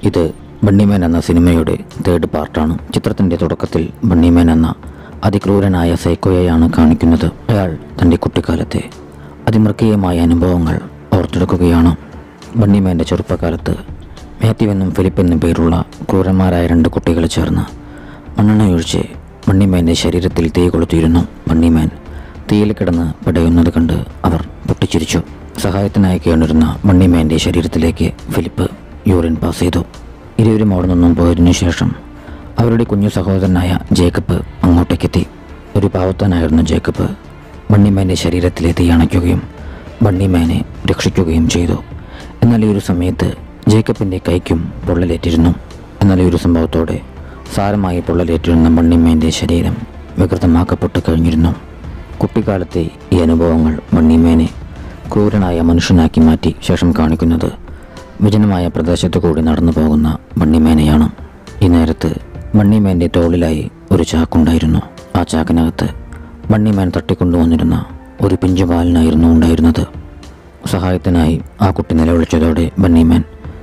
ഇത് ബണ്ണിമാൻ എന്ന സിനിമയുടെ തേർഡ് പാർട്ടാണ് ചിത്രത്തിൻ്റെ തുടക്കത്തിൽ ബണ്ണിമാൻ എന്ന അതിക്രൂരനായ സൈക്കോയെയാണ് കാണിക്കുന്നത് അയാൾ തൻ്റെ കുട്ടിക്കാലത്തെ അതിമൃഗീയമായ അനുഭവങ്ങൾ ഓർത്തെടുക്കുകയാണ് ബണ്ണിമാൻ്റെ ചെറുപ്പകാലത്ത് മാത്യു എന്നും ഫിലിപ്പ് എന്നും പേരുള്ള ക്രൂരന്മാരായ രണ്ട് കുട്ടികൾ ചേർന്ന് മണ്ണെണ്ണയൊഴിച്ച് ബണ്ണിമാൻ്റെ ശരീരത്തിൽ തീ കൊളുത്തിയിരുന്നു ബണ്ണിമാൻ തീയിൽ കിടന്ന് പിടയുന്നത് കണ്ട് അവർ പൊട്ടിച്ചിരിച്ചു സഹായത്തിനായി കേണിരുന്ന ബണ്ണിമാൻ്റെ ശരീരത്തിലേക്ക് ഫിലിപ്പ് യൂറിൻ പാസ് ചെയ്തു ഇരുവരും അവിടെ നിന്നും പോയതിനു ശേഷം അവരുടെ കുഞ്ഞു സഹോദരനായ ജേക്കബ് അങ്ങോട്ടേക്കെത്തി ഒരു പാവത്താനായിരുന്ന ജേക്കബ് ബണ്ണിമാൻ്റെ ശരീരത്തിലെ തീ അണയ്ക്കുകയും ബണ്ണിമാനെ രക്ഷിക്കുകയും ചെയ്തു എന്നാൽ ഈ ഒരു സമയത്ത് ജേക്കബിൻ്റെ കൈക്കും പൊള്ളലേറ്റിരുന്നു എന്നാൽ ഈ ഒരു സംഭവത്തോടെ സാരമായി പൊള്ളലേറ്റിരുന്ന ബണ്ണിമേൻ്റെ ശരീരം വികൃതമാക്കപ്പെട്ട് കഴിഞ്ഞിരുന്നു കുട്ടിക്കാലത്തെ ഈ അനുഭവങ്ങൾ ബണ്ണിമേനെ ക്രൂരനായ മനുഷ്യനാക്കി മാറ്റി ശേഷം കാണിക്കുന്നത് വിജനമായ പ്രദേശത്തു കൂടി നടന്നു പോകുന്ന ബണ്ണിമേനെയാണ് ഈ നേരത്ത് ബണ്ണിമേൻ്റെ തോളിലായി ഒരു ചാക്കുണ്ടായിരുന്നു ആ ചാക്കിനകത്ത് ബണ്ണിമേൻ തട്ടിക്കൊണ്ടുവന്നിരുന്ന ഒരു പിഞ്ചു പാലിനായിരുന്നു ഉണ്ടായിരുന്നത് സഹായത്തിനായി ആ കുട്ടി നിലവിളിച്ചതോടെ ബണ്ണിമാൻ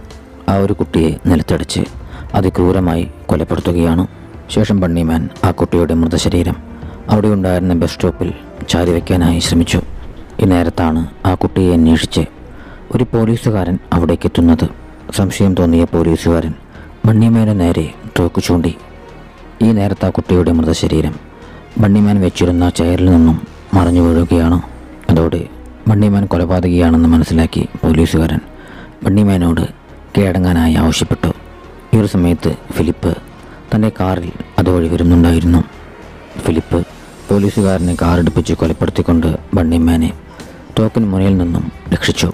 ആ ഒരു കുട്ടിയെ നിലത്തടിച്ച് അതിക്രൂരമായി കൊലപ്പെടുത്തുകയാണ് ശേഷം ബണ്ണിമാൻ ആ കുട്ടിയുടെ മൃതശരീരം അവിടെ ഉണ്ടായിരുന്ന ബസ് സ്റ്റോപ്പിൽ ചാരി വയ്ക്കാനായി ശ്രമിച്ചു ഈ നേരത്താണ് ആ കുട്ടിയെ അന്വേഷിച്ച് ഒരു പോലീസുകാരൻ അവിടേക്ക് എത്തുന്നത് സംശയം തോന്നിയ പോലീസുകാരൻ ബണ്ണിമേൻ്റെ നേരെ തോക്ക് ചൂണ്ടി ഈ നേരത്ത് ആ കുട്ടിയുടെ മൃതശരീരം ബണ്ണിമാൻ വെച്ചിരുന്ന ചെയറിൽ നിന്നും മറഞ്ഞു വീഴുകയാണ് അതോടെ ബണ്ണിമാൻ കൊലപാതകിയാണെന്ന് മനസ്സിലാക്കി പോലീസുകാരൻ ബണ്ണിമാനോട് കീഴടങ്ങാനായി ആവശ്യപ്പെട്ടു ഈ ഒരു സമയത്ത് ഫിലിപ്പ് തൻ്റെ കാറിൽ അതുവഴി വരുന്നുണ്ടായിരുന്നു ഫിലിപ്പ് പോലീസുകാരനെ കാറെടുപ്പിച്ച് കൊലപ്പെടുത്തിക്കൊണ്ട് ബണ്ണിമാനെ തോക്കിന് മുന്നിൽ നിന്നും രക്ഷിച്ചു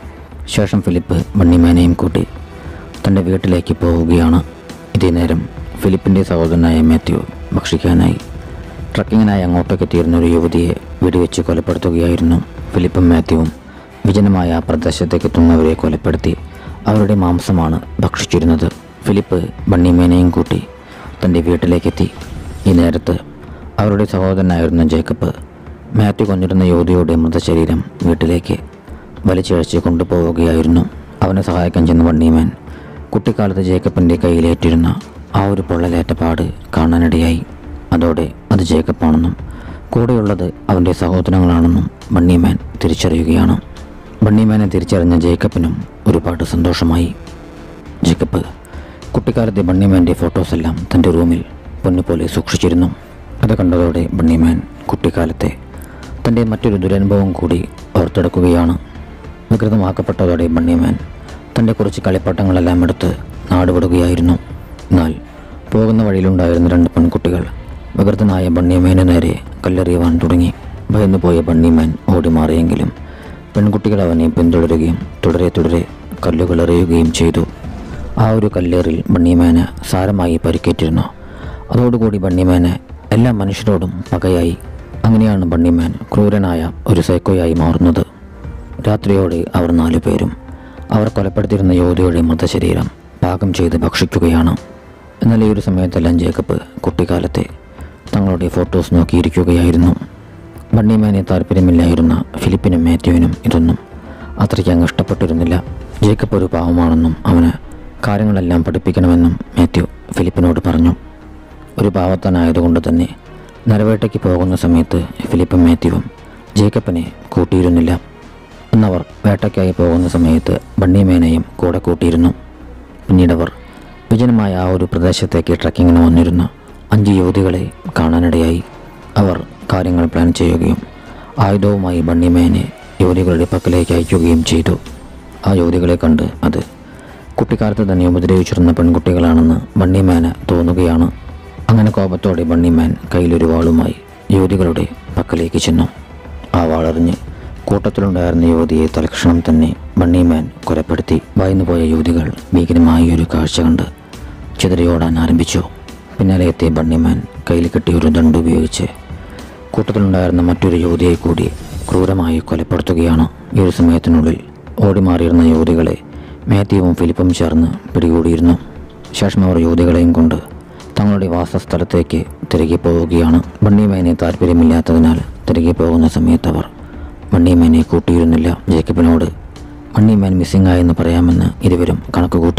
ശേഷം ഫിലിപ്പ് ബണ്ണിമാനെയും കൂട്ടി തൻ്റെ വീട്ടിലേക്ക് പോവുകയാണ് ഇതേ നേരം ഫിലിപ്പിൻ്റെ സഹോദരനായ മാത്യു ഭക്ഷിക്കാനായി ട്രക്കിങ്ങിനായി അങ്ങോട്ടേക്ക് എത്തിയിരുന്ന ഒരു യുവതിയെ വെടിവെച്ച് കൊലപ്പെടുത്തുകയായിരുന്നു ഫിലിപ്പും മാത്യുവും വിജനമായ ആ പ്രദേശത്തേക്ക് എത്തുന്നവരെ കൊലപ്പെടുത്തി അവരുടെ മാംസമാണ് ഭക്ഷിച്ചിരുന്നത് ഫിലിപ്പ് ബണ്ണിമേനെയും കൂട്ടി തൻ്റെ വീട്ടിലേക്കെത്തി ഈ നേരത്ത് അവരുടെ സഹോദരനായിരുന്ന ജേക്കബ് മാത്യു കൊന്നിരുന്ന യുവതിയുടെ മൃതശരീരം വീട്ടിലേക്ക് വലിച്ചിഴച്ച് കൊണ്ടുപോവുകയായിരുന്നു അവനെ സഹായിക്കാൻ ചെന്ന ബണ്ണിമാൻ കുട്ടിക്കാലത്ത് ജേക്കബിൻ്റെ കയ്യിലേറ്റിരുന്ന ആ ഒരു പൊള്ളലേറ്റ പാട് കാണാനിടയായി അതോടെ അത് ജേക്കബാണെന്നും കൂടെയുള്ളത് അവൻ്റെ സഹോദരങ്ങളാണെന്നും ബണ്ണിമാൻ തിരിച്ചറിയുകയാണ് ബണ്ണിമാനെ തിരിച്ചറിഞ്ഞ ജേക്കബിനും ഒരുപാട് സന്തോഷമായി ജേക്കബ് കുട്ടിക്കാലത്തെ ബണ്ണിമാൻ്റെ ഫോട്ടോസെല്ലാം തൻ്റെ റൂമിൽ പൊന്നുപോലെ സൂക്ഷിച്ചിരുന്നു അത് കണ്ടതോടെ ബണ്ണിമാൻ കുട്ടിക്കാലത്തെ തൻ്റെ മറ്റൊരു ദുരനുഭവം കൂടി ഓർത്തെടുക്കുകയാണ് വികൃതമാക്കപ്പെട്ടതോടെ ബണ്ണിമാൻ തൻ്റെ കുറച്ച് കളിപ്പാട്ടങ്ങളെല്ലാം എടുത്ത് നാടുവിടുകയായിരുന്നു എന്നാൽ പോകുന്ന വഴിയിലുണ്ടായിരുന്ന രണ്ട് പെൺകുട്ടികൾ വികൃതനായ ബണ്ണിമേന് നേരെ കല്ലെറിയുവാൻ തുടങ്ങി ഭയന്നുപോയ ബണ്ണിമാൻ ഓടി മാറിയെങ്കിലും പെൺകുട്ടികൾ അവനെ പിന്തുടരുകയും തുടരെ തുടരെ കല്ലുകൾ എറിയുകയും ചെയ്തു ആ ഒരു കല്ലേറിൽ ബണ്ണിമാന് സാരമായി പരിക്കേറ്റിരുന്നു അതോടുകൂടി ബണ്ണിമാന് എല്ലാ മനുഷ്യരോടും പകയായി അങ്ങനെയാണ് ബണ്ണിമാൻ ക്രൂരനായ ഒരു സൈക്കോയായി മാറുന്നത് രാത്രിയോടെ അവർ നാലുപേരും അവർ കൊലപ്പെടുത്തിയിരുന്ന യുവതിയുടെ മൃതശരീരം പാകം ചെയ്ത് ഭക്ഷിക്കുകയാണ് എന്നാൽ ഈ ഒരു സമയത്തെല്ലാം ജേക്കബ് കുട്ടിക്കാലത്തെ തങ്ങളുടെ ഫോട്ടോസ് നോക്കിയിരിക്കുകയായിരുന്നു ബണ്ണിമാനെ താല്പര്യമില്ലായിരുന്ന ഫിലിപ്പിനും മാത്യുവിനും ഇതൊന്നും അത്രയ്ക്ക് അങ്ങ് ഇഷ്ടപ്പെട്ടിരുന്നില്ല ജേക്കബ് ഒരു പാവമാണെന്നും അവന് കാര്യങ്ങളെല്ലാം പഠിപ്പിക്കണമെന്നും മാത്യു ഫിലിപ്പിനോട് പറഞ്ഞു ഒരു പാവത്താനായതുകൊണ്ട് തന്നെ നരവേട്ടയ്ക്ക് പോകുന്ന സമയത്ത് ഫിലിപ്പും മാത്യുവും ജേക്കബിനെ കൂട്ടിയിരുന്നില്ല എന്നവർ വേട്ടയ്ക്കായി പോകുന്ന സമയത്ത് ബണ്ണിമേനയും കൂടെ കൂട്ടിയിരുന്നു പിന്നീടവർ വിജനമായ ആ ഒരു പ്രദേശത്തേക്ക് ട്രക്കിങ്ങിന് വന്നിരുന്ന അഞ്ച് യുവതികളെ കാണാനിടയായി അവർ കാര്യങ്ങൾ പ്ലാൻ ചെയ്യുകയും ആയുധവുമായി ബണ്ണിമേനെ യുവതികളുടെ പക്കലേക്ക് അയക്കുകയും ചെയ്തു ആ യുവതികളെ കണ്ട് അത് കുട്ടിക്കാലത്ത് തന്നെ ഉപദ്രവിച്ചിരുന്ന പെൺകുട്ടികളാണെന്ന് ബണ്ണിമേന് തോന്നുകയാണ് അങ്ങനെ കോപത്തോടെ ബണ്ണിമാൻ കയ്യിലൊരു വാളുമായി യുവതികളുടെ പക്കലേക്ക് ചെന്നു ആ വാളറിഞ്ഞ് കൂട്ടത്തിലുണ്ടായിരുന്ന യുവതിയെ തൽക്ഷണം തന്നെ ബണ്ണിമാൻ കൊലപ്പെടുത്തി ഭയന്നുപോയ യുവതികൾ ഭീകരമായ ഒരു കാഴ്ച കണ്ട് ചിതറിയോടാൻ ആരംഭിച്ചു പിന്നാലെ എത്തിയ ബണ്ണിമാൻ കയ്യിൽ കിട്ടിയ ഒരു ദണ്ട് ഉപയോഗിച്ച് കൂട്ടത്തിലുണ്ടായിരുന്ന മറ്റൊരു യുവതിയെ കൂടി ക്രൂരമായി കൊലപ്പെടുത്തുകയാണ് ഈ ഒരു സമയത്തിനുള്ളിൽ ഓടിമാറിയിരുന്ന യുവതികളെ മാത്യുവും ഫിലിപ്പും ചേർന്ന് പിടികൂടിയിരുന്നു ശേഷം അവർ യുവതികളെയും കൊണ്ട് തങ്ങളുടെ വാസസ്ഥലത്തേക്ക് തിരികെ പോവുകയാണ് ബണ്ണിമേനെ താല്പര്യമില്ലാത്തതിനാൽ തിരികെ പോകുന്ന സമയത്ത് അവർ മണ്ണിമേനെ കൂട്ടിയിരുന്നില്ല ജേക്കബിനോട് മണ്ണിമേൻ മിസ്സിംഗ് ആയെന്ന് പറയാമെന്ന് ഇരുവരും കണക്കുകൂട്ടി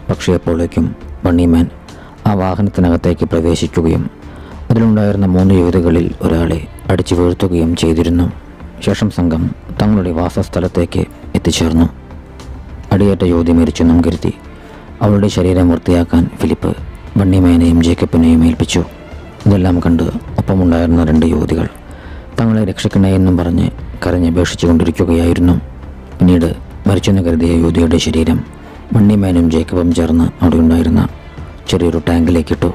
പക്ഷേ അപ്പോഴേക്കും ബണ്ണിമാൻ ആ വാഹനത്തിനകത്തേക്ക് പ്രവേശിക്കുകയും അതിലുണ്ടായിരുന്ന മൂന്ന് യുവതികളിൽ ഒരാളെ അടിച്ചു വീഴ്ത്തുകയും ചെയ്തിരുന്നു ശേഷം സംഘം തങ്ങളുടെ വാസസ്ഥലത്തേക്ക് എത്തിച്ചേർന്നു അടിയേറ്റ യുവതി മരിച്ചെന്നും കരുതി അവളുടെ ശരീരം വൃത്തിയാക്കാൻ ഫിലിപ്പ് ബണ്ണിമേനെയും ജേക്കബിനെയും ഏൽപ്പിച്ചു ഇതെല്ലാം കണ്ട് ഒപ്പമുണ്ടായിരുന്ന രണ്ട് യുവതികൾ തങ്ങളെ രക്ഷിക്കണേ എന്നും പറഞ്ഞ് കരഞ്ഞപേക്ഷിച്ചു കൊണ്ടിരിക്കുകയായിരുന്നു പിന്നീട് മരിച്ചെന്ന് കരുതിയ യുവതിയുടെ ശരീരം ബണ്ണിമേനും ജേക്കബും ചേർന്ന് അവിടെ ഉണ്ടായിരുന്ന ചെറിയൊരു ടാങ്കിലേക്കിട്ടു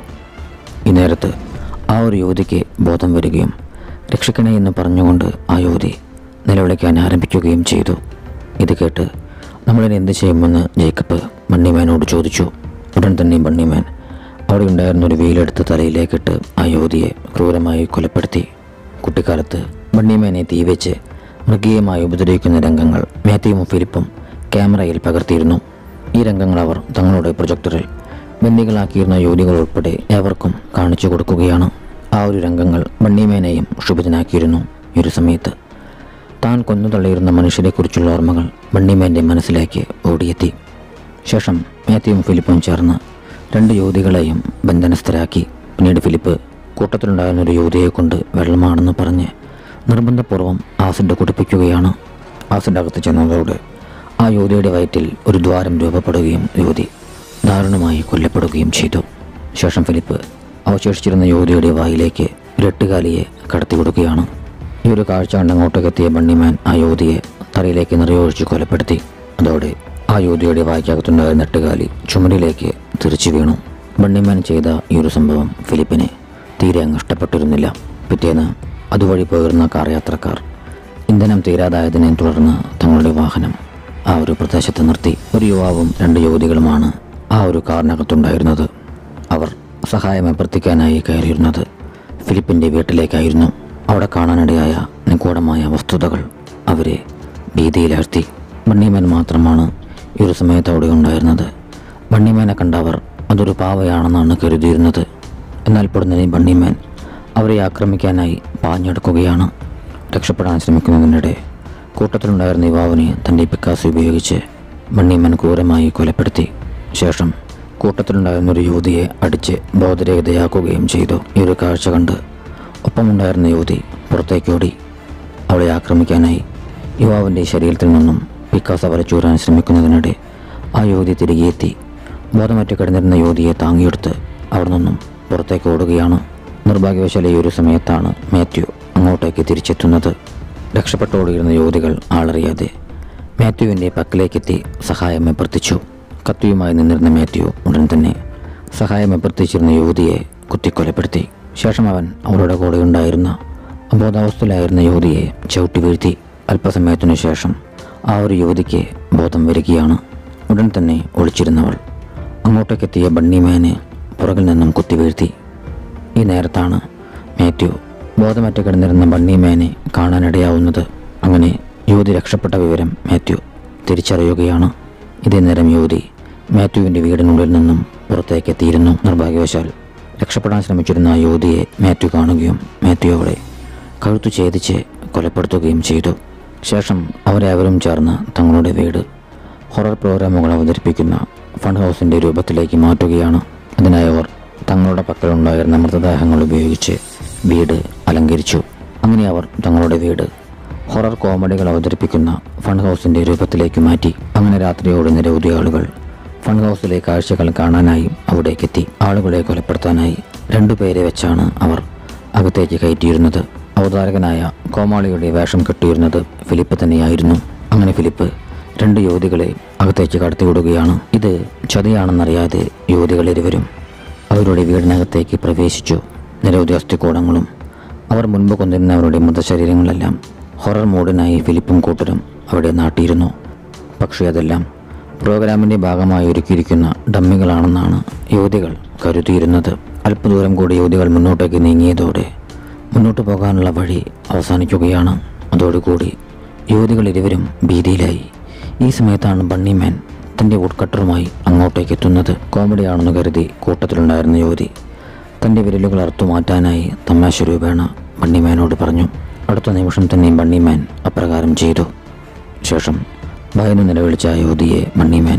ഈ നേരത്ത് ആ ഒരു യുവതിക്ക് ബോധം വരികയും രക്ഷിക്കണേ എന്ന് പറഞ്ഞുകൊണ്ട് ആ യുവതി നിലവിളിക്കാൻ ആരംഭിക്കുകയും ചെയ്തു ഇത് കേട്ട് നമ്മളിനി എന്ത് ചെയ്യുമെന്ന് ജേക്കബ് ബണ്ണിമാനോട് ചോദിച്ചു ഉടൻ തന്നെ ബണ്ണിമാൻ അവിടെ ഉണ്ടായിരുന്ന ഒരു വെയിലെടുത്ത് തലയിലേക്കിട്ട് ആ യുവതിയെ ക്രൂരമായി കൊലപ്പെടുത്തി കുട്ടിക്കാലത്ത് ബണ്ണിമാനെ തീവെച്ച് മൃഗീയമായി ഉപദ്രവിക്കുന്ന രംഗങ്ങൾ മാത്യുവും ഫിലിപ്പും ക്യാമറയിൽ പകർത്തിയിരുന്നു ഈ രംഗങ്ങൾ അവർ തങ്ങളുടെ പ്രൊജക്ടറിൽ ബന്ദികളാക്കിയിരുന്ന യുവതികൾ ഉൾപ്പെടെ ഏവർക്കും കാണിച്ചു കൊടുക്കുകയാണ് ആ ഒരു രംഗങ്ങൾ ബണ്ണിമേനെയും ക്ഷുഭിതനാക്കിയിരുന്നു ഈ ഒരു സമയത്ത് താൻ കൊന്നു തള്ളിയിരുന്ന മനുഷ്യരെക്കുറിച്ചുള്ള ഓർമ്മകൾ ബണ്ണിമേൻ്റെ മനസ്സിലേക്ക് ഓടിയെത്തി ശേഷം മാത്യുവും ഫിലിപ്പും ചേർന്ന് രണ്ട് യുവതികളെയും ബന്ധനസ്ഥരാക്കി പിന്നീട് ഫിലിപ്പ് കൂട്ടത്തിലുണ്ടായിരുന്ന ഒരു യുവതിയെ കൊണ്ട് വെള്ളമാണെന്ന് പറഞ്ഞ് നിർബന്ധപൂർവ്വം ആസിഡ് കുടിപ്പിക്കുകയാണ് ആസിഡ് അകത്ത് ചെന്നതോടെ ആ യുവതിയുടെ വയറ്റിൽ ഒരു ദ്വാരം രൂപപ്പെടുകയും യുവതി ദാരുണമായി കൊല്ലപ്പെടുകയും ചെയ്തു ശേഷം ഫിലിപ്പ് അവശേഷിച്ചിരുന്ന യുവതിയുടെ വായിലേക്ക് ഒരു എട്ടുകാലിയെ കടത്തിവിടുകയാണ് ഈ ഒരു കാഴ്ച കണ്ട് അങ്ങോട്ടേക്ക് എത്തിയ ബണ്ണിമാൻ ആ യുവതിയെ തലയിലേക്ക് നിറയൊഴിച്ച് കൊലപ്പെടുത്തി അതോടെ ആ യുവതിയുടെ വായിക്കകത്തുണ്ടായിരുന്ന എട്ടുകാലി ചുമരിലേക്ക് തിരിച്ചു വീണു ബണ്ണിമാൻ ചെയ്ത ഈ ഒരു സംഭവം ഫിലിപ്പിനെ തീരെ അങ്ങ് ഇഷ്ടപ്പെട്ടിരുന്നില്ല പിറ്റേന്ന് അതുവഴി പോയിരുന്ന കാർ യാത്രക്കാർ ഇന്ധനം തീരാതായതിനെ തുടർന്ന് തങ്ങളുടെ വാഹനം ആ ഒരു പ്രദേശത്ത് നിർത്തി ഒരു യുവാവും രണ്ട് യുവതികളുമാണ് ആ ഒരു കാറിനകത്തുണ്ടായിരുന്നത് അവർ സഹായം അഭ്യർത്ഥിക്കാനായി കയറിയിരുന്നത് ഫിലിപ്പിൻ്റെ വീട്ടിലേക്കായിരുന്നു അവിടെ കാണാനിടയായ നിഗൂഢമായ വസ്തുതകൾ അവരെ ഭീതിയിലാഴ്ത്തി ബണ്ണിമാൻ മാത്രമാണ് ഈ ഒരു സമയത്ത് അവിടെ ഉണ്ടായിരുന്നത് ബണ്ണിമാനെ കണ്ടവർ അതൊരു പാവയാണെന്നാണ് കരുതിയിരുന്നത് എന്നാൽ പൊടുന്നനെ ബണ്ണിമാൻ അവരെ ആക്രമിക്കാനായി പാഞ്ഞെടുക്കുകയാണ് രക്ഷപ്പെടാൻ ശ്രമിക്കുന്നതിനിടെ കൂട്ടത്തിലുണ്ടായിരുന്ന യുവാവിനെ തൻ്റെ പിക്കാസ് ഉപയോഗിച്ച് ബണ്ണിമാൻ ക്രൂരമായി കൊലപ്പെടുത്തി ശേഷം കൂട്ടത്തിലുണ്ടായിരുന്ന ഒരു യുവതിയെ അടിച്ച് ബോധരഹിതയാക്കുകയും ചെയ്തു ഈ ഒരു കാഴ്ച കണ്ട് ഒപ്പമുണ്ടായിരുന്ന യുവതി പുറത്തേക്കോടി അവളെ ആക്രമിക്കാനായി യുവാവിൻ്റെ ശരീരത്തിൽ നിന്നും പിക്കാസ വരച്ചൂരാൻ ശ്രമിക്കുന്നതിനിടെ ആ യുവതി തിരികെ എത്തി ബോധമറ്റ് കിടന്നിരുന്ന യുവതിയെ താങ്ങിയെടുത്ത് അവിടെ നിന്നും പുറത്തേക്ക് ഓടുകയാണ് നിർഭാഗ്യവശാൽ ഈ ഒരു സമയത്താണ് മാത്യു അങ്ങോട്ടേക്ക് തിരിച്ചെത്തുന്നത് രക്ഷപ്പെട്ടോടിയിരുന്ന യുവതികൾ ആളറിയാതെ മാത്യുവിൻ്റെ പക്കലേക്കെത്തി സഹായം അഭ്യർത്ഥിച്ചു കത്തിയുമായി നിന്നിരുന്ന മാത്യു ഉടൻ തന്നെ സഹായം അഭ്യർത്ഥിച്ചിരുന്ന യുവതിയെ കുത്തിക്കൊലപ്പെടുത്തി ശേഷം അവൻ അവളുടെ കൂടെ ഉണ്ടായിരുന്ന അബോധാവസ്ഥയിലായിരുന്ന യുവതിയെ ചവിട്ടി വീഴ്ത്തി അല്പസമയത്തിനു ശേഷം ആ ഒരു യുവതിക്ക് ബോധം വരികയാണ് ഉടൻ തന്നെ ഒളിച്ചിരുന്നവൾ അങ്ങോട്ടേക്കെത്തിയ ബണ്ണിമേനെ പുറകിൽ നിന്നും കുത്തി വീഴ്ത്തി ഈ നേരത്താണ് മാത്യു ബോധമറ്റ് കിടന്നിരുന്ന ബണ്ണിമേനെ കാണാനിടയാവുന്നത് അങ്ങനെ യുവതി രക്ഷപ്പെട്ട വിവരം മാത്യു തിരിച്ചറിയുകയാണ് ഇതേ നേരം യുവതി മാത്യുവിൻ്റെ വീടിനുള്ളിൽ നിന്നും പുറത്തേക്ക് എത്തിയിരുന്നു നിർഭാഗ്യവശാൽ രക്ഷപ്പെടാൻ ശ്രമിച്ചിരുന്ന ആ യുവതിയെ മാത്യു കാണുകയും മാത്യു അവളെ കഴുത്തു ഛേദിച്ച് കൊലപ്പെടുത്തുകയും ചെയ്തു ശേഷം അവരെ അവരും ചേർന്ന് തങ്ങളുടെ വീട് ഹൊറർ പ്രോഗ്രാമുകൾ അവതരിപ്പിക്കുന്ന ഫണ്ട് ഹൗസിൻ്റെ രൂപത്തിലേക്ക് മാറ്റുകയാണ് അതിനായി അവർ തങ്ങളുടെ പക്കലുണ്ടായിരുന്ന മൃതദേഹങ്ങൾ ഉപയോഗിച്ച് വീട് അലങ്കരിച്ചു അങ്ങനെ അവർ തങ്ങളുടെ വീട് ഹൊറർ കോമഡികൾ അവതരിപ്പിക്കുന്ന ഫണ്ട് ഹൗസിൻ്റെ രൂപത്തിലേക്ക് മാറ്റി അങ്ങനെ രാത്രിയോടെ നിരവധി ആളുകൾ ഫണ്ട് ഹൗസിലെ കാഴ്ചകൾ കാണാനായി അവിടേക്കെത്തി ആളുകളെ കൊലപ്പെടുത്താനായി രണ്ടുപേരെ വെച്ചാണ് അവർ അകത്തേക്ക് കയറ്റിയിരുന്നത് അവതാരകനായ കോമാളിയുടെ വേഷം കെട്ടിയിരുന്നത് ഫിലിപ്പ് തന്നെയായിരുന്നു അങ്ങനെ ഫിലിപ്പ് രണ്ട് യുവതികളെ അകത്തേക്ക് കടത്തിവിടുകയാണ് ഇത് ചതിയാണെന്നറിയാതെ യുവതികൾ ഇരുവരും അവരുടെ വീടിനകത്തേക്ക് പ്രവേശിച്ചു നിരവധി അസ്ഥിക്കൂടങ്ങളും അവർ മുൻപ് കൊന്നിരുന്നവരുടെ മൃതശരീരങ്ങളെല്ലാം ഹൊറർ മൂഡിനായി ഫിലിപ്പും കൂട്ടരും അവിടെ നാട്ടിയിരുന്നു പക്ഷേ അതെല്ലാം പ്രോഗ്രാമിൻ്റെ ഭാഗമായി ഒരുക്കിയിരിക്കുന്ന ഡമ്മികളാണെന്നാണ് യുവതികൾ കരുതിയിരുന്നത് അല്പദൂരം കൂടി യുവതികൾ മുന്നോട്ടേക്ക് നീങ്ങിയതോടെ മുന്നോട്ട് പോകാനുള്ള വഴി അവസാനിക്കുകയാണ് അതോടുകൂടി യുവതികൾ ഇരുവരും ഭീതിയിലായി ഈ സമയത്താണ് ബണ്ണിമാൻ തൻ്റെ വുഡ്കട്ടറുമായി അങ്ങോട്ടേക്ക് എത്തുന്നത് കോമഡിയാണെന്ന് കരുതി കൂട്ടത്തിലുണ്ടായിരുന്ന യുവതി തൻ്റെ വിരലുകൾ അറുത്തുമാറ്റാനായി തമാശ രൂപേണ ബണ്ണിമാനോട് പറഞ്ഞു അടുത്ത നിമിഷം തന്നെ ബണ്ണിമാൻ അപ്രകാരം ചെയ്തു ശേഷം ഭയന്ന് നിലവിളിച്ച ആ യുവതിയെ ബണ്ണിമാൻ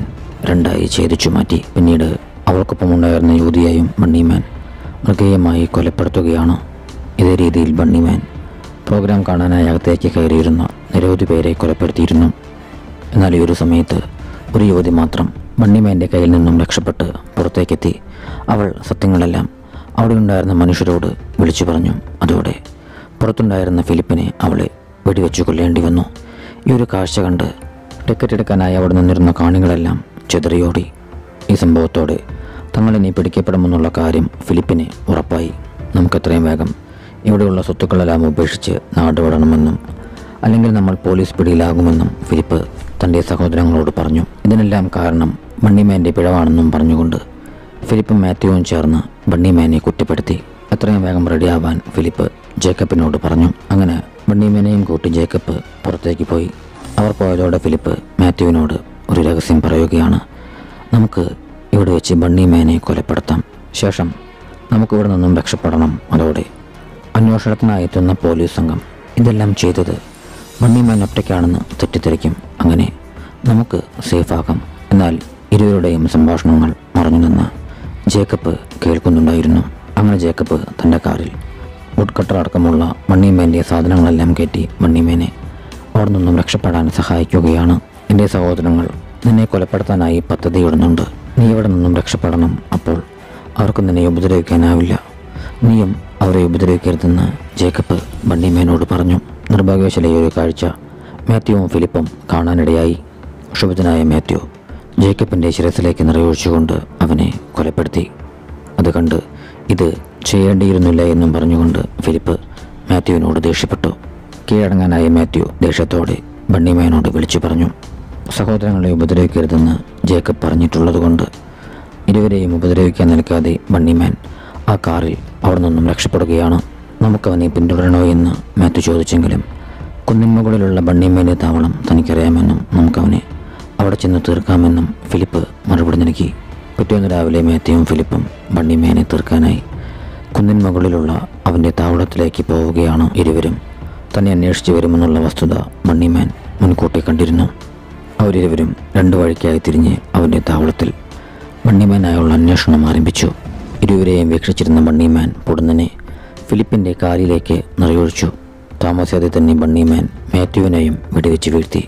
രണ്ടായി ഛേദിച്ചു മാറ്റി പിന്നീട് അവൾക്കൊപ്പമുണ്ടായിരുന്ന യുവതിയെയും ബണ്ണിമാൻ മൃഗീയമായി കൊലപ്പെടുത്തുകയാണ് ഇതേ രീതിയിൽ ബണ്ണിമാൻ പ്രോഗ്രാം കാണാനായി അകത്തേക്ക് കയറിയിരുന്ന നിരവധി പേരെ കൊലപ്പെടുത്തിയിരുന്നു എന്നാൽ ഈ ഒരു സമയത്ത് ഒരു യുവതി മാത്രം ബണ്ണിമാൻ്റെ കയ്യിൽ നിന്നും രക്ഷപ്പെട്ട് പുറത്തേക്കെത്തി അവൾ സത്യങ്ങളെല്ലാം അവിടെ ഉണ്ടായിരുന്ന മനുഷ്യരോട് വിളിച്ചു പറഞ്ഞു അതോടെ പുറത്തുണ്ടായിരുന്ന ഫിലിപ്പിനെ അവളെ വെടിവെച്ചു കൊല്ലേണ്ടി വന്നു ഈ ഒരു കാഴ്ച കണ്ട് ടിക്കറ്റ് എടുക്കാനായി അവിടെ നിന്നിരുന്ന കാണികളെല്ലാം ചെതറിയോടി ഈ സംഭവത്തോടെ തങ്ങളിനി പിടിക്കപ്പെടുമെന്നുള്ള കാര്യം ഫിലിപ്പിന് ഉറപ്പായി നമുക്കെത്രയും വേഗം ഇവിടെയുള്ള സ്വത്തുക്കളെല്ലാം ഉപേക്ഷിച്ച് നാടുവിടണമെന്നും അല്ലെങ്കിൽ നമ്മൾ പോലീസ് പിടിയിലാകുമെന്നും ഫിലിപ്പ് തൻ്റെ സഹോദരങ്ങളോട് പറഞ്ഞു ഇതിനെല്ലാം കാരണം ബണ്ണിമാൻ്റെ പിഴവാണെന്നും പറഞ്ഞുകൊണ്ട് ഫിലിപ്പും മാത്യുവും ചേർന്ന് ബണ്ണിമാനെ കുറ്റപ്പെടുത്തി എത്രയും വേഗം റെഡിയാവാൻ ഫിലിപ്പ് ജേക്കബിനോട് പറഞ്ഞു അങ്ങനെ ബണ്ണിമാനെയും കൂട്ടി ജേക്കബ് പുറത്തേക്ക് പോയി അവർ പോയതോടെ ഫിലിപ്പ് മാത്യുവിനോട് ഒരു രഹസ്യം പറയുകയാണ് നമുക്ക് ഇവിടെ വെച്ച് ബണ്ണിമാനെ കൊലപ്പെടുത്താം ശേഷം നമുക്ക് ഇവിടെ നിന്നും രക്ഷപ്പെടണം അതോടെ അന്വേഷണത്തിനായി എത്തുന്ന പോലീസ് സംഘം ഇതെല്ലാം ചെയ്തത് മണ്ണിമാൻ ഒറ്റയ്ക്കാണെന്ന് തെറ്റിദ്ധരിക്കും അങ്ങനെ നമുക്ക് സേഫാകാം എന്നാൽ ഇരുവരുടെയും സംഭാഷണങ്ങൾ മറഞ്ഞു നിന്ന് ജേക്കബ് കേൾക്കുന്നുണ്ടായിരുന്നു അങ്ങനെ ജേക്കബ് തൻ്റെ കാറിൽ വുഡ് കട്ടർ അടക്കമുള്ള മണ്ണിമേൻ്റെ സാധനങ്ങളെല്ലാം കയറ്റി മണ്ണിമേനെ അവിടെ നിന്നും രക്ഷപ്പെടാൻ സഹായിക്കുകയാണ് എൻ്റെ സഹോദരങ്ങൾ നിന്നെ കൊലപ്പെടുത്താനായി പദ്ധതിയിടുന്നുണ്ട് നീ ഇവിടെ നിന്നും രക്ഷപ്പെടണം അപ്പോൾ അവർക്ക് നിന്നെ ഉപദ്രവിക്കാനാവില്ല നീയും അവരെ ഉപദ്രവിക്കരുതെന്ന് ജേക്കബ് ബണ്ണിമേനോട് പറഞ്ഞു നിർഭാഗ്യവശാല ഈ ഒരു കാഴ്ച മാത്യുവും ഫിലിപ്പും കാണാനിടയായി ക്ഷുഭിതനായ മാത്യു ജേക്കബിൻ്റെ ശിരസിലേക്ക് നിറയൊഴിച്ചുകൊണ്ട് അവനെ കൊലപ്പെടുത്തി അത് കണ്ട് ഇത് ചെയ്യേണ്ടിയിരുന്നില്ല എന്നും പറഞ്ഞുകൊണ്ട് ഫിലിപ്പ് മാത്യുവിനോട് ദേഷ്യപ്പെട്ടു കീഴടങ്ങാനായ മാത്യു ദേഷ്യത്തോടെ ബണ്ണിമേനോട് വിളിച്ചു പറഞ്ഞു സഹോദരങ്ങളെ ഉപദ്രവിക്കരുതെന്ന് ജേക്കബ് പറഞ്ഞിട്ടുള്ളതുകൊണ്ട് ഇരുവരെയും ഉപദ്രവിക്കാൻ നിൽക്കാതെ ബണ്ണിമാൻ ആ കാറിൽ അവിടെ നിന്നും രക്ഷപ്പെടുകയാണ് നമുക്കവനെ പിന്തുടരണോ എന്ന് മാത്യു ചോദിച്ചെങ്കിലും കുന്നിൻ മുകളിലുള്ള ബണ്ണിമേൻ്റെ താവളം തനിക്കറിയാമെന്നും നമുക്കവനെ അവിടെ ചെന്ന് തീർക്കാമെന്നും ഫിലിപ്പ് മറുപടി നൽകി പിറ്റേന്ന് രാവിലെ മാത്യുവും ഫിലിപ്പും ബണ്ണിമേനെ തീർക്കാനായി കുന്നിൻ മുകളിലുള്ള അവൻ്റെ താവളത്തിലേക്ക് പോവുകയാണ് ഇരുവരും തന്നെ അന്വേഷിച്ച് വരുമെന്നുള്ള വസ്തുത മണ്ണിമാൻ മുൻകൂട്ടി കണ്ടിരുന്നു അവരിരുവരും രണ്ടു വഴിക്കായി തിരിഞ്ഞ് അവൻ്റെ താവളത്തിൽ ബണ്ണിമാനായുള്ള അന്വേഷണം ആരംഭിച്ചു ഇരുവരെയും വീക്ഷിച്ചിരുന്ന ബണ്ണിമാൻ പൊടുന്നനെ ഫിലിപ്പിൻ്റെ കാലിലേക്ക് നിറയൊഴിച്ചു താമസിയാതെ തന്നെ ബണ്ണിമാൻ മാത്യുവിനെയും വെടിവെച്ച് വീഴ്ത്തി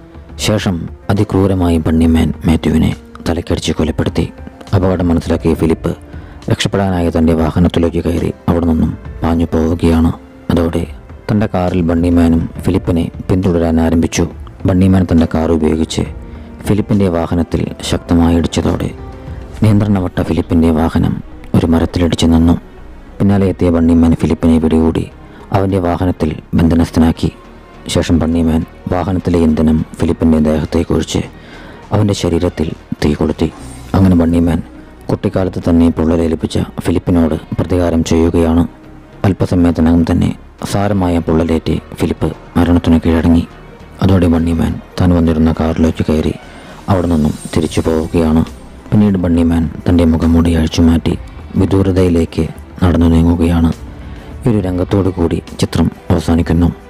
ശേഷം അതിക്രൂരമായി ബണ്ണിമാൻ മാത്യുവിനെ തലക്കടിച്ച് കൊലപ്പെടുത്തി അപകടം മനസ്സിലാക്കിയ ഫിലിപ്പ് രക്ഷപ്പെടാനായി തൻ്റെ വാഹനത്തിലേക്ക് കയറി അവിടെ നിന്നും പാഞ്ഞു പോവുകയാണ് അതോടെ തൻ്റെ കാറിൽ ബണ്ണിമാനും ഫിലിപ്പിനെ പിന്തുടരാൻ ആരംഭിച്ചു ബണ്ണിമാൻ തൻ്റെ കാർ ഉപയോഗിച്ച് ഫിലിപ്പിൻ്റെ വാഹനത്തിൽ ശക്തമായി ഇടിച്ചതോടെ നിയന്ത്രണവട്ട ഫിലിപ്പിൻ്റെ വാഹനം ഒരു മരത്തിലിടിച്ചു നിന്നു പിന്നാലെ എത്തിയ ബണ്ണിമാൻ ഫിലിപ്പിനെ പിടികൂടി അവൻ്റെ വാഹനത്തിൽ ബന്ധനസ്ഥനാക്കി ശേഷം ബണ്ണിമാൻ വാഹനത്തിലെ ഇന്ധനം ഫിലിപ്പിൻ്റെ ദേഹത്തേക്ക് ഒഴിച്ച് അവൻ്റെ ശരീരത്തിൽ തീ കൊളുത്തി അങ്ങനെ ബണ്ണിമാൻ കുട്ടിക്കാലത്ത് തന്നെ പൊള്ളലേൽപ്പിച്ച ഫിലിപ്പിനോട് പ്രതികാരം ചെയ്യുകയാണ് അല്പസമയത്തിനകം തന്നെ സാരമായ പൊള്ളലേറ്റ് ഫിലിപ്പ് മരണത്തിന് കീഴടങ്ങി അതോടെ ബണ്ണിമാൻ താൻ വന്നിരുന്ന കാറിലേക്ക് കയറി അവിടെ നിന്നും തിരിച്ചു പോവുകയാണ് പിന്നീട് ബണ്ണിമാൻ തൻ്റെ മുഖംമൂടി അഴിച്ചുമാറ്റി വിദൂരതയിലേക്ക് നടന്നു നീങ്ങുകയാണ് ഈ ഒരു രംഗത്തോടു കൂടി ചിത്രം അവസാനിക്കുന്നു